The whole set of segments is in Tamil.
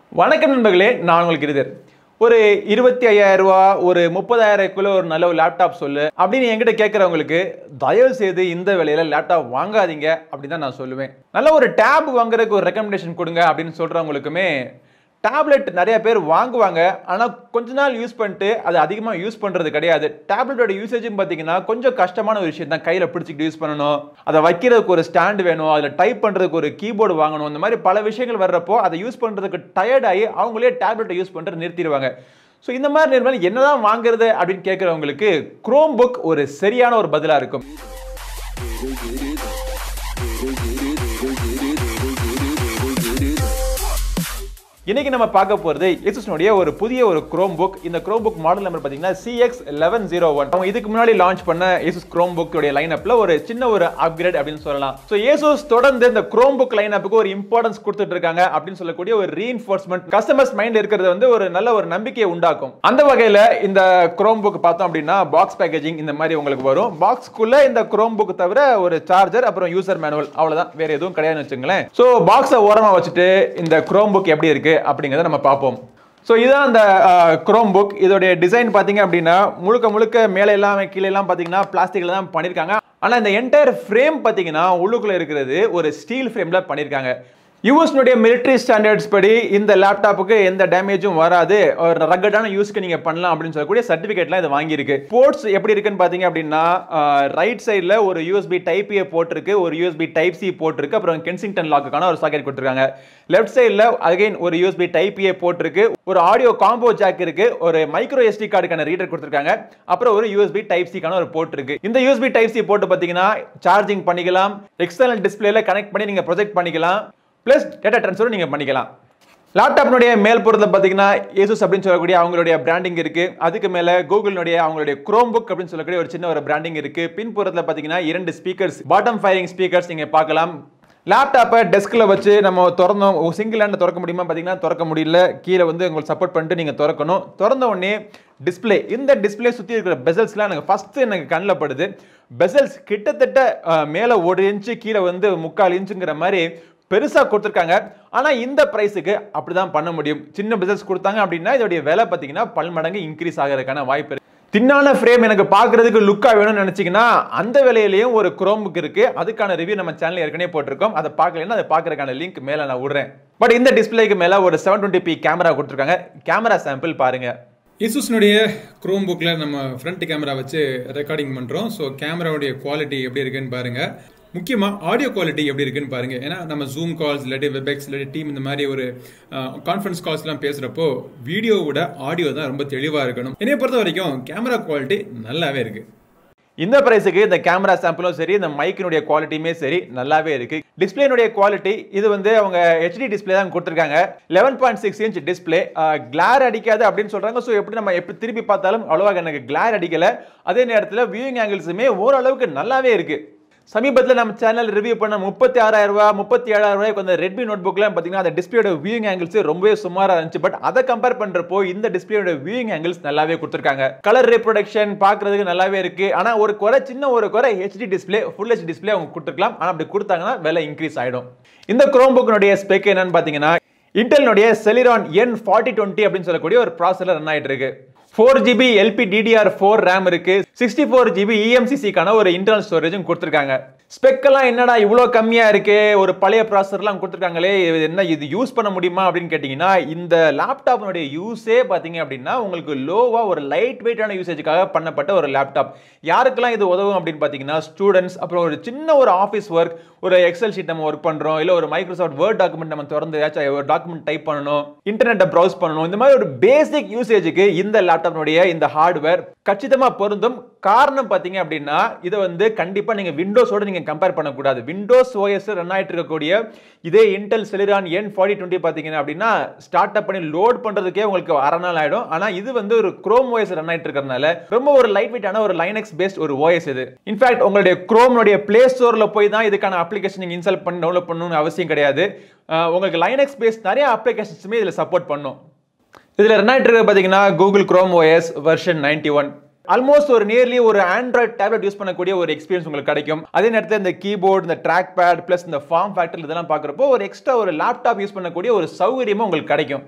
வணக்கம் நண்பர்களே நான் உங்களுக்கு இருதர் ஒரு இருபத்தி ஐயாயிரம் ரூபா ஒரு முப்பதாயிரக்குள்ள ஒரு நல்ல ஒரு லேப்டாப் சொல்லு அப்படின்னு என்கிட்ட கேட்குறவங்களுக்கு தயவு செய்து இந்த விலையில லேப்டாப் வாங்காதீங்க அப்படின்னு தான் நான் சொல்லுவேன் நல்ல ஒரு டேப் வாங்குறதுக்கு ஒரு ரெக்கமெண்டேஷன் கொடுங்க அப்படின்னு சொல்றவங்களுக்குமே டேப்லெட் நிறைய பேர் வாங்குவாங்க ஆனால் கொஞ்ச நாள் யூஸ் பண்ணிட்டு அது அதிகமாக யூஸ் பண்ணுறது கிடையாது டேப்லெட்டோட யூசேஜும் பார்த்தீங்கன்னா கொஞ்சம் கஷ்டமான ஒரு விஷயம் தான் கையில் பிடிச்சிக்கிட்டு யூஸ் பண்ணணும் அதை வைக்கிறதுக்கு ஒரு ஸ்டாண்ட் வேணும் அதில் டைப் பண்ணுறதுக்கு ஒரு கீபோர்டு வாங்கணும் இந்த மாதிரி பல விஷயங்கள் வர்றப்போ அதை யூஸ் பண்ணுறதுக்கு டயர்டாகி அவங்களே டேப்லெட்டை யூஸ் பண்ணுறது நிறுத்திடுவாங்க ஸோ இந்த மாதிரி நேரத்தில் என்னதான் வாங்குறது அப்படின்னு கேட்குறவங்களுக்கு குரோம் புக் ஒரு சரியான ஒரு பதிலாக இருக்கும் இன்னைக்கு நம்ம பார்க்க போறது ஏசுஸ்னுடைய ஒரு புதிய ஒரு குரோம் புக் இந்த குரோம் புக் மாடல் நம்பர் பாத்தீங்கன்னா சிஎக்ஸ் லெவன் ஜீரோ ஒன் அவங்க இதுக்கு முன்னாடி லான்ச் பண்ண ஏசுஸ் குரோம் புக் லைன் அப்ல ஒரு சின்ன ஒரு அப்கிரேட் அப்படின்னு சொல்லலாம் ஸோ ஏசுஸ் தொடர்ந்து இந்த குரோம் புக் லைன் அப்புக்கு ஒரு இம்பார்ட்டன்ஸ் கொடுத்துட்டு இருக்காங்க அப்படின்னு சொல்லக்கூடிய ஒரு ரீஇன்ஃபோர்ஸ்மெண்ட் கஸ்டமர்ஸ் மைண்ட் இருக்கிறது வந்து ஒரு நல்ல ஒரு நம்பிக்கையை உண்டாக்கும் அந்த வகையில இந்த குரோம் புக் பார்த்தோம் அப்படின்னா பாக்ஸ் பேக்கேஜிங் இந்த மாதிரி உங்களுக்கு வரும் பாக்ஸ்க்குள்ள இந்த குரோம் புக் தவிர ஒரு சார்ஜர் அப்புறம் யூசர் மேனுவல் அவ்வளவுதான் வேற எதுவும் கிடையாதுன்னு வச்சுங்களேன் ஸோ பாக்ஸை ஓரமா வச்சுட்டு இந்த குரோம் புக் எப்படி இருக்கு அப்படிங்கிறத நம்ம பார்ப்போம் ஸோ இதுதான் அந்த குரோம் புக் இதோடைய டிசைன் பார்த்தீங்க அப்படின்னா முழுக்க முழுக்க மேலே எல்லாம் கீழே எல்லாம் பார்த்தீங்கன்னா பிளாஸ்டிக்ல தான் பண்ணியிருக்காங்க ஆனால் இந்த என்டையர் ஃப்ரேம் பார்த்தீங்கன்னா உள்ளுக்குள்ள இருக்கிறது ஒரு ஸ்டீல் ஃப்ரேமில் பண்ணியிருக்காங்க யூஎஸ்னுடைய மிலிட்ரி ஸ்டாண்டர்ட்ஸ் படி இந்த லேப்டாப்புக்கு எந்த டேமேஜும் வராது ஒரு ரகடான யூஸ்க்கு நீங்க பண்ணலாம் அப்படின்னு சொல்லக்கூடிய சர்டிஃபிகேட்லாம் இது வாங்கியிருக்கு போர்ட்ஸ் எப்படி இருக்குன்னு பாத்தீங்க அப்படின்னா ரைட் சைடில் ஒரு யூஎஸ்பி டைப் ஏ போட்டிருக்கு ஒரு யூஎஸ்பி டைப் சி போட்டிருக்கு அப்புறம் கென்சிங்டன் லாக்குக்கான ஒரு சாக்கெட் கொடுத்துருக்காங்க லெஃப்ட் சைடில் அகைன் ஒரு யூஎஸ்பி டைப் ஏ போட்டிருக்கு ஒரு ஆடியோ காம்போ ஜாக் இருக்கு ஒரு மைக்ரோ எஸ்டி கார்டுக்கான ரீடர் கொடுத்துருக்காங்க அப்புறம் ஒரு யூஎஸ்பி டைப் சிக்கான ஒரு போர்ட் இருக்கு இந்த யூஎஸ்பி டைப் சி போட்டு பார்த்தீங்கன்னா சார்ஜிங் பண்ணிக்கலாம் எக்ஸ்டர்னல் டிஸ்பிளேல கனெக்ட் பண்ணி நீங்க ப்ரொஜெக்ட் பண்ணிக்கலாம் ப்ளஸ் டேட்டா ட்ரான்ஸ்ஃபரும் நீங்கள் பண்ணிக்கலாம் லேப்டாப்னுடைய மேல் புறத்தில் பார்த்தீங்கன்னா ஏசுஸ் அப்படின்னு சொல்லக்கூடிய அவங்களுடைய பிராண்டிங் இருக்கு அதுக்கு மேலே கூகுளினுடைய அவங்களுடைய குரோம் புக் அப்படின்னு சொல்லக்கூடிய ஒரு சின்ன ஒரு பிராண்டிங் இருக்கு பின்புறத்தில் பார்த்தீங்கன்னா இரண்டு ஸ்பீக்கர்ஸ் பாட்டம் ஃபயரிங் ஸ்பீக்கர்ஸ் நீங்கள் பார்க்கலாம் லேப்டாப்பை டெஸ்கில் வச்சு நம்ம திறந்தோம் சிங்கிள் ஹேண்டில் திறக்க முடியுமா பார்த்தீங்கன்னா திறக்க முடியல கீழே வந்து உங்களுக்கு சப்போர்ட் பண்ணிட்டு நீங்கள் திறக்கணும் திறந்த உடனே டிஸ்பிளே இந்த டிஸ்பிளே சுற்றி இருக்கிற பெசல்ஸ்லாம் எனக்கு ஃபஸ்ட்டு எனக்கு கண்ணில் படுது பெசல்ஸ் கிட்டத்தட்ட மேலே ஒரு இன்ச்சு கீழே வந்து முக்கால் இன்ச்சுங்கிற மாதிரி பெருசாக கொடுத்துருக்காங்க ஆனால் இந்த ப்ரைஸுக்கு அப்படி தான் பண்ண முடியும் சின்ன பிஸ்னஸ் கொடுத்தாங்க அப்படின்னா இதோடைய விலை பார்த்தீங்கன்னா பல் மடங்கு இன்க்ரீஸ் ஆகிறதுக்கான வாய்ப்பு இருக்கு தின்னான ஃப்ரேம் எனக்கு பார்க்கறதுக்கு லுக்காக வேணும்னு நினச்சிங்கன்னா அந்த விலையிலையும் ஒரு குரோம்புக்கு இருக்கு அதுக்கான ரிவ்யூ நம்ம சேனல் ஏற்கனவே போட்டிருக்கோம் அதை பார்க்கலன்னா அதை பார்க்கறதுக்கான லிங்க் மேலே நான் விடுறேன் பட் இந்த டிஸ்பிளேக்கு மேலே ஒரு செவன் டுவெண்ட்டி பி கேமரா கொடுத்துருக்காங்க கேமரா சாம்பிள் பாருங்க இசூஸ்னுடைய குரோம் புக்கில் நம்ம ஃப்ரண்ட் கேமரா வச்சு ரெக்கார்டிங் பண்ணுறோம் ஸோ கேமராவுடைய குவாலிட்டி எப்படி இருக்குன்னு பாருங்கள் முக்கியமாக ஆடியோ குவாலிட்டி எப்படி இருக்குன்னு பாருங்க ஏன்னா நம்ம ஜூம் கால்ஸ் இல்லாட்டி வெப்எக்ஸ் இல்லாட்டி டீம் இந்த மாதிரி ஒரு கான்ஃபரன்ஸ் கால்ஸ்லாம் பேசுகிறப்போ வீடியோவோட ஆடியோ தான் ரொம்ப தெளிவாக இருக்கணும் என்னைய பொறுத்த வரைக்கும் கேமரா குவாலிட்டி நல்லாவே இருக்கு இந்த பிரைஸுக்கு இந்த கேமரா சாம்பிளும் சரி இந்த மைக்கினுடைய குவாலிட்டியுமே சரி நல்லாவே இருக்கு டிஸ்பிளேனுடைய குவாலிட்டி இது வந்து அவங்க ஹெச்டி டிஸ்பிளே தான் கொடுத்துருக்காங்க eleven point six inch display glare அடிக்காது அப்படின்னு சொல்றாங்க ஸோ எப்படி நம்ம எப்படி திருப்பி பார்த்தாலும் அவ்வளோவா எனக்கு கிளார் அடிக்கல அதே நேரத்தில் வியூயிங் ஆங்கிள்ஸுமே ஓரளவுக்கு நல்லாவே இருக்கு சமீபத்தில் நம்ம சேனல் ரிவ்யூ பண்ண முப்பத்தி ஆறாயிரம் ரூபா முப்பத்தி ஏழாயிரம் ரூபாய்க்கு அந்த ரெட்மி நோட் புக்லாம் பார்த்தீங்கன்னா அந்த டிஸ்பிளேயோட வியூயிங் ஆங்கிள்ஸ் ரொம்பவே சுமாராக இருந்துச்சு பட் அதை கம்பேர் பண்ணுறப்போ இந்த டிஸ்பிளேயோட வியூயிங் ஆங்கிள்ஸ் நல்லாவே கொடுத்துருக்காங்க கலர் ரீப்ரொடக்ஷன் பார்க்கறதுக்கு நல்லாவே இருக்கு ஆனால் ஒரு குறை சின்ன ஒரு குறை HD display full H display அவங்க கொடுத்துருக்கலாம் ஆனால் அப்படி கொடுத்தாங்கன்னா விலை இன்க்ரீஸ் ஆகிடும் இந்த குரோம் புக்கினுடைய ஸ்பெக் என்னன்னு பார்த்தீங்கன்னா இன்டெல்னுடைய செலிரான் என் ஃபார்ட்டி டுவெண்ட்டி அப்படின்னு சொல்லக்கூடிய ஒரு ப்ராசஸர் ரன் ஆகிட்டு இருக்கு four GB LP DDR four RAM இருக்கு சிக்ஸ்டி ஃபோர் ஜிபி இஎம்சிசிக்கான ஒரு இன்டர்னல் ஸ்டோரேஜும் கொடுத்துருக்காங்க ஸ்பெக்கெல்லாம் என்னடா இவ்வளோ கம்மியாக இருக்கு ஒரு பழைய ப்ராசஸர்லாம் கொடுத்துருக்காங்களே இது என்ன இது யூஸ் பண்ண முடியுமா அப்படின்னு கேட்டிங்கன்னா இந்த லேப்டாப்னுடைய யூஸே பார்த்தீங்க அப்படின்னா உங்களுக்கு லோவாக ஒரு லைட் வெயிட்டான யூசேஜுக்காக பண்ணப்பட்ட ஒரு லேப்டாப் யாருக்கெல்லாம் இது உதவும் அப்படின்னு பார்த்தீங்கன்னா ஸ்டூடெண்ட்ஸ் அப்புறம் ஒரு சின்ன ஒரு ஆஃபீஸ் ஒர்க் ஒரு எக்ஸல் ஷீட் நம்ம ஒர்க் பண்ணுறோம் இல்லை ஒரு மைக்ரோசாஃப்ட் வேர்ட் டாக்குமெண்ட் நம்ம திறந்து ஏதாச்சும் ஒரு டாக்குமெண்ட் டைப் பண்ணணும் இன்டர்நெட்டை ப்ரௌஸ் பண்ணணும் இந்த மாதிரி ஒரு பேசிக் யூசேஜுக்கு இந்த லேப்டாப்னுடைய இந்த ஹார்ட்வேர் கச்சிதமாக பொருந்தும் காரணம் பார்த்தீங்க அப்படின்னா இதை வந்து கண்டிப்பாக நீங்கள் விண்டோஸோட நீங்கள் கம்பேர் பண்ணக்கூடாது விண்டோஸ் ஓஎஸ் ரன் ஆகிட்டு இருக்கக்கூடிய இதே Intel Celeron N forty twenty பார்த்தீங்கன்னா அப்படின்னா ஸ்டார்ட் அப் பண்ணி லோட் பண்ணுறதுக்கே உங்களுக்கு அரை நாள் ஆகிடும் ஆனால் இது வந்து ஒரு குரோம் ஓஎஸ் ரன் ஆகிட்டு இருக்கிறதுனால ரொம்ப ஒரு லைட் வெயிட்டான ஒரு லைனக்ஸ் பேஸ்ட் ஒரு ஓஎஸ் இது இன்ஃபேக்ட் உங்களுடைய குரோம்னுடைய பிளே ஸ்டோரில் போய் தான் இதுக்கான அப்ளிகேஷன் நீங்கள் இன்ஸ்டால் பண்ணி டவுன்லோட் பண்ணணும்னு அவசியம் கிடையாது உங்களுக்கு லைனக்ஸ் பேஸ்ட் நிறைய அப்ளிகேஷன்ஸுமே இதில் சப்போர்ட் பண்ணும் இதில் ரன் ஆகிட்டு இருக்கிறது பார்த்தீங்கன்னா Google Chrome OS version ninety one almost ஒரு நியர்லி ஒரு ஆண்ட்ராய்ட் டேப்லெட் யூஸ் பண்ணக்கூடிய ஒரு எக்ஸ்பீரியன்ஸ் உங்களுக்கு கிடைக்கும் அதே நேரத்தில் இந்த கீபோர்டு இந்த ட்ராக் பேட் ப்ளஸ் இந்த ஃபார்ம் ஃபேக்டர் இதெல்லாம் பார்க்குறப்போ ஒரு எக்ஸ்ட்ரா ஒரு லேப்டாப் யூஸ் பண்ணக்கூடிய ஒரு சௌகரியமும் உங்களுக்கு கிடைக்கும்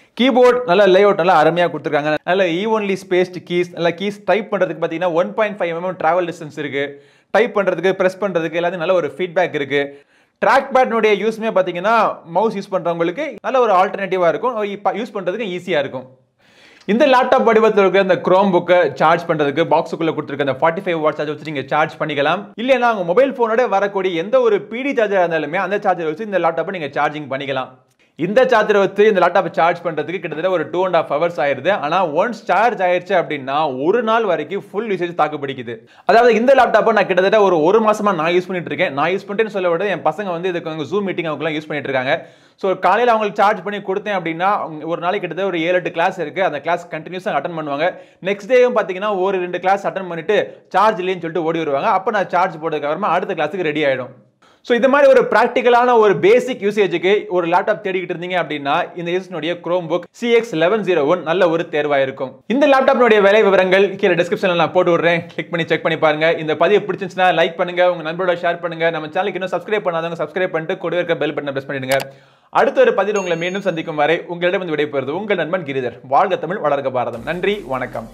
கீபோர்ட் நல்ல லே அவுட் நல்லா அருமையாக கொடுத்துருக்காங்க நல்ல ஈவன்லி ஸ்பேஸ்ட் கீஸ் நல்ல கீஸ் டைப் பண்ணுறதுக்கு பார்த்தீங்கன்னா one point five mm travel distance இருக்கு டைப் பண்ணுறதுக்கு ப்ரெஸ் பண்ணுறதுக்கு எல்லாத்தையும் நல்ல ஒரு ஃபீட்பேக் இருக்கு ட்ராக் பேட்னுடைய யூஸ்மே பார்த்தீங்கன்னா மவுஸ் யூஸ் பண்ணுறவங்களுக்கு நல்ல ஒரு ஆல்டர்னேட்டிவாக இருக்கும் யூஸ் பண்ணுறதுக்கு ஈஸியாக இருக்கும் இந்த லேப்டாப் வடிவத்தில் இருக்கிற இந்த குரோம் புக்கை சார்ஜ் பண்ணுறதுக்கு பாக்ஸுக்குள்ளே கொடுத்துருக்க அந்த ஃபார்ட்டி ஃபைவ் வாட் சார்ஜ் வச்சு நீங்கள் சார்ஜ் பண்ணிக்கலாம் இல்லைன்னா உங்கள் மொபைல் ஃபோனோட வரக்கூடிய எந்த ஒரு பிடி சார்ஜர் இருந்தாலுமே அந்த சார்ஜர் வச்சு இந்த லேப்டாப்பை நீங்கள் சார்ஜிங் பண்ணிக்கலாம் இந்த சார்ஜரை வச்சு இந்த லேப்டாப்பை சார்ஜ் பண்ணுறதுக்கு கிட்டத்தட்ட ஒரு டூ அண்ட் ஹாஃப் ஹவர்ஸ் ஆயிருது ஆனால் ஒன்ஸ் சார்ஜ் ஆயிருச்சு அப்படின்னா ஒரு நாள் வரைக்கும் ஃபுல் யூசேஜ் தாக்கு பிடிக்குது அதாவது இந்த லேப்டாப்பை நான் கிட்டத்தட்ட ஒரு ஒரு மாசமா நான் யூஸ் பண்ணிட்டு இருக்கேன் நான் யூஸ் பண்ணிட்டேன்னு சொல்ல விட என் பசங்க வந்து இதுக்கு ஜூம் மீட்டிங் அவங்களாம் யூஸ் பண்ணிட்டு இருக்காங்க ஸோ காலையில் அவங்களுக்கு சார்ஜ் பண்ணி கொடுத்தேன் அப்படின்னா ஒரு நாளைக்கு கிட்டத்தட்ட ஒரு ஏழு எட்டு கிளாஸ் இருக்கு அந்த கிளாஸ் கண்டினியூஸாக அட்டன் பண்ணுவாங்க நெக்ஸ்ட் டேயும் பார்த்தீங்கன்னா ஒரு ரெண்டு கிளாஸ் அட்டன் பண்ணிட்டு சார்ஜ் இல்லைன்னு சொல்லிட்டு ஓடி வருவாங்க அப்போ நான் சார்ஜ் போட்டதுக்கு அப்புறமா அடுத்த கிளாஸுக்கு ரெடி ஆயிடும் ஸோ இந்த மாதிரி ஒரு ப்ராக்டிக்கலான ஒரு பேசிக் யூசேஜுக்கு ஒரு லேப்டாப் தேடிக்கிட்டு இருந்தீங்க அப்படின்னா இந்த ஏசுனுடைய Chromebook CX eleven zero one நல்ல ஒரு தேர்வாக இருக்கும் இந்த லேப்டாப்னுடைய விலை விவரங்கள் கீழே டிஸ்கிரிப்ஷனில் நான் போட்டு விடுறேன் கிளிக் பண்ணி செக் பண்ணி பாருங்க இந்த பதிவு பிடிச்சிருந்துச்சுன்னா லைக் பண்ணுங்க உங்க நண்பரோட ஷேர் பண்ணுங்க நம்ம சேனலுக்கு இன்னும் சப்ஸ்கிரைப் பண்ணாதவங்க சப்ஸ்கிரைப் பண்ணிட்டு கூட இருக்க பெல் பட்டனை பிரஸ் பண்ணிடுங்க அடுத்த ஒரு பதிவில் உங்களை மீண்டும் சந்திக்கும் வரை உங்களிடம் வந்து விடைபெறுவது உங்கள் நண்பன் கிரிதர் வாழ்க தமிழ் வளர்க பாரதம் நன்றி வணக்கம்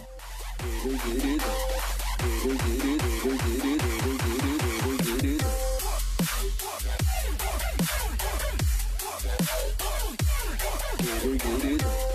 Get it, get it.